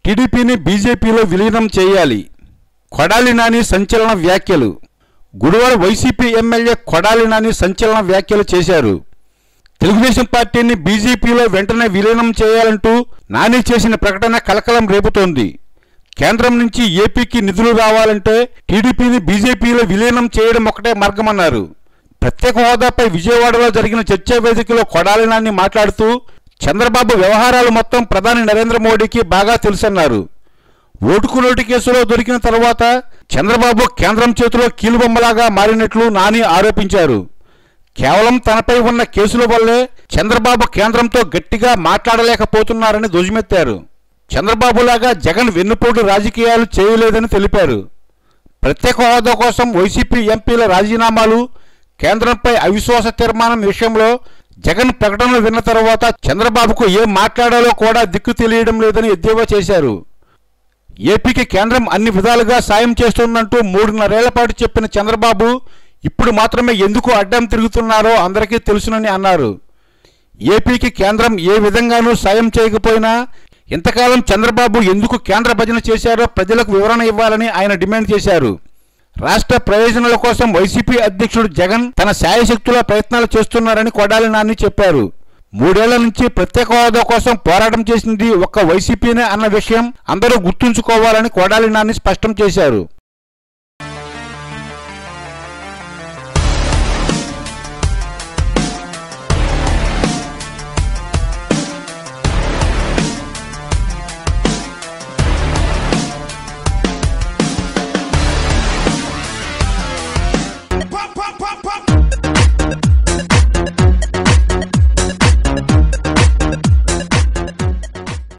టీడీపీని బీజేపీలో విలీనం చేయాలి కొడాలి నాని సంచలన వ్యాఖ్యలు గుడివాడ వైసీపీ ఎమ్మెల్యే కొడాలి నాని సంచలన వ్యాఖ్యలు చేశారు తెలుగుదేశం పార్టీని బీజేపీలో వెంటనే విలీనం చేయాలంటూ నాని చేసిన ప్రకటన కలకలం రేపుతోంది కేంద్రం నుంచి ఏపీకి నిధులు రావాలంటే టీడీపీని బీజేపీలో విలీనం చేయడం ఒకటే మార్గమన్నారు ప్రత్యేక హోదాపై విజయవాడలో జరిగిన చర్చా వేదికలో కొడాలి నాని మాట్లాడుతూ చంద్రబాబు వ్యవహారాలు మొత్తం ప్రధాని నరేంద్ర మోడీకి బాగా తెలుసన్నారు ఓటుకు నోటు కేసులో దొరికిన తర్వాత చంద్రబాబు కేంద్రం చేతిలో కీలుబొమ్మలాగా మారినట్లు నాని ఆరోపించారు కేవలం తనపై ఉన్న కేసుల వల్లే చంద్రబాబు కేంద్రంతో గట్టిగా మాట్లాడలేకపోతున్నారని ధ్వజమెత్తారు చంద్రబాబులాగా జగన్ వెన్నుపోటు రాజకీయాలు చేయలేదని తెలిపారు ప్రత్యేక హోదా కోసం వైసీపీ ఎంపీల రాజీనామాలు కేంద్రంపై అవిశ్వాస తీర్మానం విషయంలో జగన్ ప్రకటనలు విన్న తర్వాత చంద్రబాబుకు ఏం మాట్లాడాలో కూడా దిక్కు తెలియడం లేదని ఎద్దేవా చేశారు ఏపీకి కేంద్రం అన్ని విధాలుగా సాయం చేస్తుందంటూ మూడున్నరేళ్ల పాటు చెప్పిన చంద్రబాబు ఇప్పుడు మాత్రమే ఎందుకు అడ్డం తిరుగుతున్నారో అందరికీ తెలుసునని అన్నారు ఏపీకి కేంద్రం ఏ విధంగానూ సాయం చేయకపోయినా ఇంతకాలం చంద్రబాబు ఎందుకు కేంద్ర భజన చేశారో ప్రజలకు వివరణ ఇవ్వాలని ఆయన డిమాండ్ చేశారు రాష్ట్ర ప్రయోజనాల కోసం వైసీపీ అధ్యక్షుడు జగన్ తన శాయశక్తుల ప్రయత్నాలు చేస్తున్నారని కొడాలి నాని చెప్పారు మూడేళ్ల నుంచి ప్రత్యేక హోదా కోసం పోరాటం చేసింది ఒక్క వైసీపీనే అన్న విషయం అందరూ గుర్తుంచుకోవాలని కొడాలి నాని స్పష్టం చేశారు